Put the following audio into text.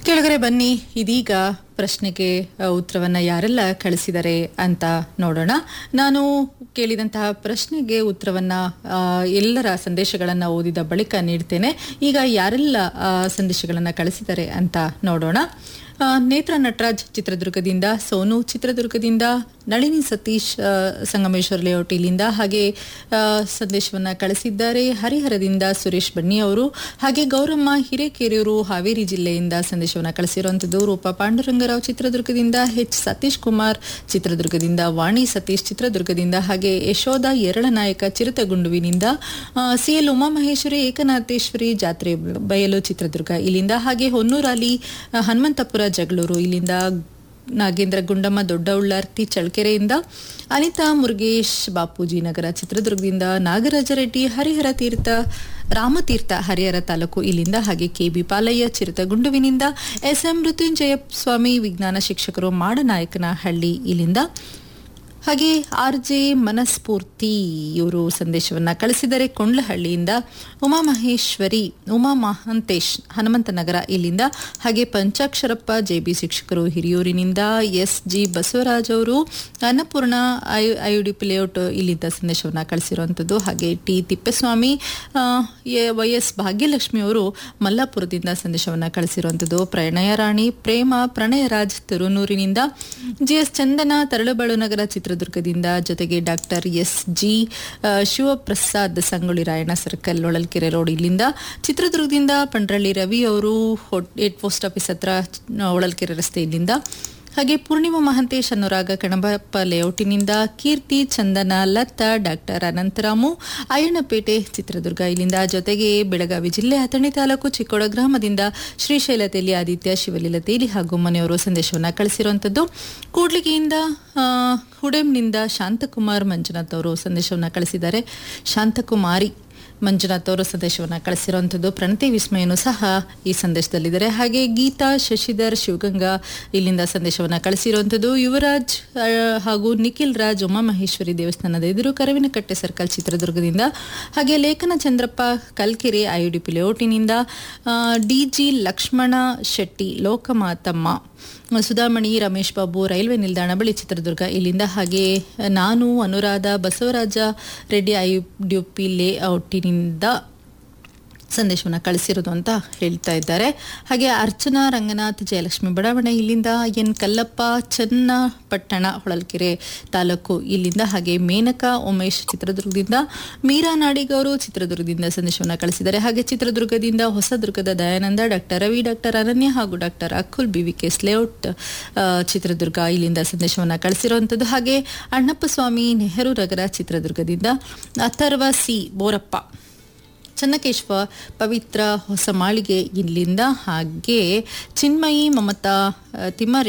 ಕೆಳಗಡೆ ಬನ್ನಿ ಇದೀಗ ಪ್ರಶ್ನೆಗೆ ಅ, ಉತ್ತರವನ್ನ ಯಾರೆಲ್ಲ ಕಳಿಸಿದ್ದಾರೆ ಅಂತ ನೋಡೋಣ ನಾನು ಕೇಳಿದಂತಹ ಪ್ರಶ್ನೆಗೆ ಉತ್ತರವನ್ನ ಆ, ಎಲ್ಲರ ಸಂದೇಶಗಳನ್ನ ಓದಿದ ಬಳಿಕ ನೀಡ್ತೇನೆ ಈಗ ಯಾರೆಲ್ಲ ಆ, ಸಂದೇಶಗಳನ್ನ ಕಳಿಸಿದ್ದಾರೆ ಅಂತ ನೋಡೋಣ ಆ, ನೇತ್ರ ನಟರಾಜ್ ಚಿತ್ರದುರ್ಗದಿಂದ ಸೋನು ಚಿತ್ರದುರ್ಗದಿಂದ ನಳಿನಿ ಸತೀಶ್ ಆ, ಸಂಗಮೇಶ್ವರ ಲೇಔಟ್ ಇಲ್ಲಿಂದ ಹಾಗೆ ಆ, ಸಂದೇಶವನ್ನ ಕಳಿಸಿದ್ದಾರೆ ಹರಿಹರದಿಂದ ಸುರೇಶ್ ಬನ್ನಿ ಅವರು ಹಾಗೆ ಗೌರಮ್ಮ ಹಿರೇಕೆರೆಯೂರು ಹಾವೇರಿ ಜಿಲ್ಲೆಯಿಂದ ಸಂದೇಶವನ್ನ ಕಳಿಸಿರುವಂತದ್ದು ರೂಪಾ ಪಾಂಡುರಂಗರಾವ್ ಚಿತ್ರದುರ್ಗದಿಂದ ಎಚ್ ಸತೀಶ್ ಕುಮಾರ್ ಚಿತ್ರದುರ್ಗದಿಂದ ವಾಣಿ ಸತೀಶ್ ಚಿತ್ರದುರ್ಗದಿಂದ ಹಾಗೆ ಯಶೋಧ ಎರಳನಾಯಕ ಚಿರತಗುಂಡುವಿನಿಂದ ಸಿಎಲ್ ಉಮಾಮಹೇಶ್ವರಿ ಏಕನಾಥೇಶ್ವರಿ ಜಾತ್ರೆ ಬಯಲು ಚಿತ್ರದುರ್ಗ ಇಲ್ಲಿಂದ ಹಾಗೆ ಹೊನ್ನೂರಲ್ಲಿ ಆ, ಹನುಮಂತಪುರ ಜಗಳೂರು ಇಲ್ಲಿಂದ ನಾಗೇಂದ್ರ ಗುಂಡಮ್ಮ ದೊಡ್ಡ ಉಳ್ಳಾರ್ತಿ ಚಳ್ಕೆರೆಯಿಂದ ಅನಿತಾ ಮುರುಗೇಶ್ ಬಾಪೂಜಿ ನಗರ ಚಿತ್ರದುರ್ಗದಿಂದ ನಾಗರಾಜ ರೆಡ್ಡಿ ಹರಿಹರ ತೀರ್ಥ ರಾಮತೀರ್ಥ ಹರಿಹರ ತಾಲೂಕು ಇಲ್ಲಿಂದ ಹಾಗೆ ಕೆಬಿ ಪಾಲಯ್ಯ ಚಿರತಗುಂಡುವಿನಿಂದ ಎಸ್ ಎಂ ಮೃತ್ಯುಂಜಯ ಸ್ವಾಮಿ ವಿಜ್ಞಾನ ಶಿಕ್ಷಕರು ಮಾಡನಾಯಕನಹಳ್ಳಿ ಇಲ್ಲಿಂದ ಹಾಗೆ ಆರ್ ಜೆ ಮನಸ್ಫೂರ್ತಿ ಇವರು ಸಂದೇಶವನ್ನ ಕಳಿಸಿದರೆ ಕೊಂಡ್ಲಹಳ್ಳಿಯಿಂದ ಉಮಾ ಮಹೇಶ್ವರಿ ಉಮಾ ಮಹಂತೇಶ್ ಹನುಮಂತನಗರ ಇಲ್ಲಿಂದ ಹಾಗೆ ಪಂಚಾಕ್ಷರಪ್ಪ ಜೆಬಿ ಶಿಕ್ಷಕರು ಹಿರಿಯೂರಿನಿಂದ ಎಸ್ ಜಿ ಬಸವರಾಜ್ ಅವರು ಅನ್ನಪೂರ್ಣ ಐಯುಡಿಪಿ ಲೇಔಟ್ ಇಲ್ಲಿಂದ ಸಂದೇಶವನ್ನ ಕಳಿಸಿರುವಂಥದ್ದು ಹಾಗೆ ಟಿ ತಿಪ್ಪೇಸ್ವಾಮಿ ಆ, ಎ- ವೈ ಎಸ್ ಭಾಗ್ಯಲಕ್ಷ್ಮಿ ಅವರು ಮಲ್ಲಾಪುರದಿಂದ ಸಂದೇಶವನ್ನ ಕಳಿಸಿರುವಂಥದ್ದು ಪ್ರಣಯ ರಾಣಿ ಪ್ರೇಮ ಪ್ರಣಯರಾಜ್ ತಿರುನೂರಿನಿಂದ ಜಿ ಎಸ್ ಚಂದನ ತರಳುಬಾಳು ನಗರ ಚಿತ್ರದುರ್ಗದಿಂದ ಜೊತೆಗೆ ಡಾಕ್ಟರ್ ಎಸ್ ಜಿ ಆ, ಶಿವಪ್ರಸಾದ್ ಸಂಗೊಳ್ಳಿ ರಾಯಣ್ಣ ಸರ್ಕಲ್ ಹೊಳಲ್ಕೆರೆ ರೋಡ್ ಇಲ್ಲಿಂದ ಚಿತ್ರದುರ್ಗದಿಂದ ಪಂಡ್ರಳ್ಳಿ ರವಿ ಅವರು ಏಟ್ ಪೋಸ್ಟ್ ಆಫೀಸ್ ಹತ್ರ ಆ, ಹೊಳಲ್ಕೆರೆ ರಸ್ತೆ ಇಲ್ಲಿಂದ ಹಾಗೆ ಪೂರ್ಣಿಮಾ ಮಹಂತೇಶ್ ಅನುರಾಗ ಕಣಬಪ್ಪ ಲೇಔಟಿನಿಂದ ಕೀರ್ತಿ ಚಂದನ ಲತಾ ಡಾಕ್ಟರ್ ಅನಂತರಾಮು ಅಯ್ಯಣ್ಣಪೇಟೆ ಚಿತ್ರದುರ್ಗ ಇಲ್ಲಿಂದ ಜೊತೆಗೆ ಬೆಳಗಾವಿ ಜಿಲ್ಲೆ ಅಥಣಿ ತಾಲೂಕು ಚಿಕ್ಕೋಡ ಗ್ರಾಮದಿಂದ ಶ್ರೀಶೈಲ ತೇಲಿ ಆದಿತ್ಯ ಶಿವಲೀಲ ತೇಲಿ ಹಾಗೂ ಮನೆಯವರು ಸಂದೇಶವನ್ನ ಕಳಿಸಿರುವಂತದ್ದು ಕೂಡ್ಲಿಗೆಯಿಂದ ಆ, ಹುಡೆಂನಿಂದ ಶಾಂತಕುಮಾರ್ ಮಂಜುನಾಥ್ ಅವರು ಸಂದೇಶವನ್ನ ಕಳಿಸಿದ್ದಾರೆ ಶಾಂತಕುಮಾರಿ ಮಂಜುನಾಥ್ ಅವರು ಸಂದೇಶವನ್ನ ಕಳಿಸಿರುವಂಥದ್ದು ಪ್ರಣತಿ ವಿಸ್ಮಯನು ಸಹ ಈ ಸಂದೇಶದಲ್ಲಿದ್ದಾರೆ ಹಾಗೆ ಗೀತಾ ಶಶಿಧರ್ ಶಿವಗಂಗಾ ಇಲ್ಲಿಂದ ಸಂದೇಶವನ್ನ ಕಳಿಸಿರುವಂಥದ್ದು ಯುವರಾಜ್ ಆ, ಹಾಗೂ ನಿಖಿಲ್ ರಾಜ್ ಉಮಾಮಹೇಶ್ವರಿ ದೇವಸ್ಥಾನದ ಎದುರು ಕರವಿನಕಟ್ಟೆ ಸರ್ಕಲ್ ಚಿತ್ರದುರ್ಗದಿಂದ ಹಾಗೆ ಲೇಖನ ಚಂದ್ರಪ್ಪ ಕಲ್ಕೆರೆ ಐಯುಡಿಪಿ ಲೇಔಟಿನಿಂದ ಡಿಜಿ ಲಕ್ಷ್ಮಣ ಶೆಟ್ಟಿ ಲೋಕಮಾತಮ್ಮ ಸುಧಾಮಣಿ ರಮೇಶ್ ಬಾಬು ರೈಲ್ವೆ ನಿಲ್ದಾಣ ಬಳಿ ಚಿತ್ರದುರ್ಗ ಇಲ್ಲಿಂದ ಹಾಗೆ ನಾನು ಅನುರಾಧ ಬಸವರಾಜ ರೆಡ್ಡಿ ಐಯುಡಿಪಿ ಲೇಔಟಿನಿಂದ ಸಂದೇಶವನ್ನು ಕಳಿಸಿರೋದು ಅಂತ ಹೇಳ್ತಾ ಇದ್ದಾರೆ ಹಾಗೆ ಅರ್ಚನಾ ರಂಗನಾಥ್ ಜಯಲಕ್ಷ್ಮಿ ಬಡಾವಣೆ ಇಲ್ಲಿಂದ ಎನ್ ಕಲ್ಲಪ್ಪ ಚನ್ನಪಟ್ಟಣ ಹೊಳಲ್ಕೆರೆ ತಾಲೂಕು ಇಲ್ಲಿಂದ ಹಾಗೆ ಮೇನಕಾ ಉಮೇಶ್ ಚಿತ್ರದುರ್ಗದಿಂದ ಮೀರಾ ನಾಡಿಗವರು ಚಿತ್ರದುರ್ಗದಿಂದ ಸಂದೇಶವನ್ನು ಕಳಿಸಿದ್ದಾರೆ ಹಾಗೆ ಚಿತ್ರದುರ್ಗದಿಂದ ಹೊಸದುರ್ಗದ ದಯಾನಂದ ಡಾಕ್ಟರ್ ರವಿ ಡಾಕ್ಟರ್ ಅನನ್ಯ ಹಾಗೂ doctor Akul B V K layout ಆ, ಚಿತ್ರದುರ್ಗ ಇಲ್ಲಿಂದ ಸಂದೇಶವನ್ನು ಕಳಿಸಿರುವಂಥದ್ದು ಹಾಗೆ ಅಣ್ಣಪ್ಪ ಸ್ವಾಮಿ ನೆಹರು ನಗರ ಚಿತ್ರದುರ್ಗದಿಂದ ಅಥರ್ವ ಸಿ ಬೋರಪ್ಪ ಚನ್ನಕೇಶ್ವ ಪವಿತ್ರ ಹೊಸ ಮಾಳಿಗೆ ಇಲ್ಲಿಂದ ಹಾಗೆ ಚಿನ್ಮಯಿ ಮಮತಾ ಆ, ತಿಮ್ಮಾರೆಡ್ಡಿ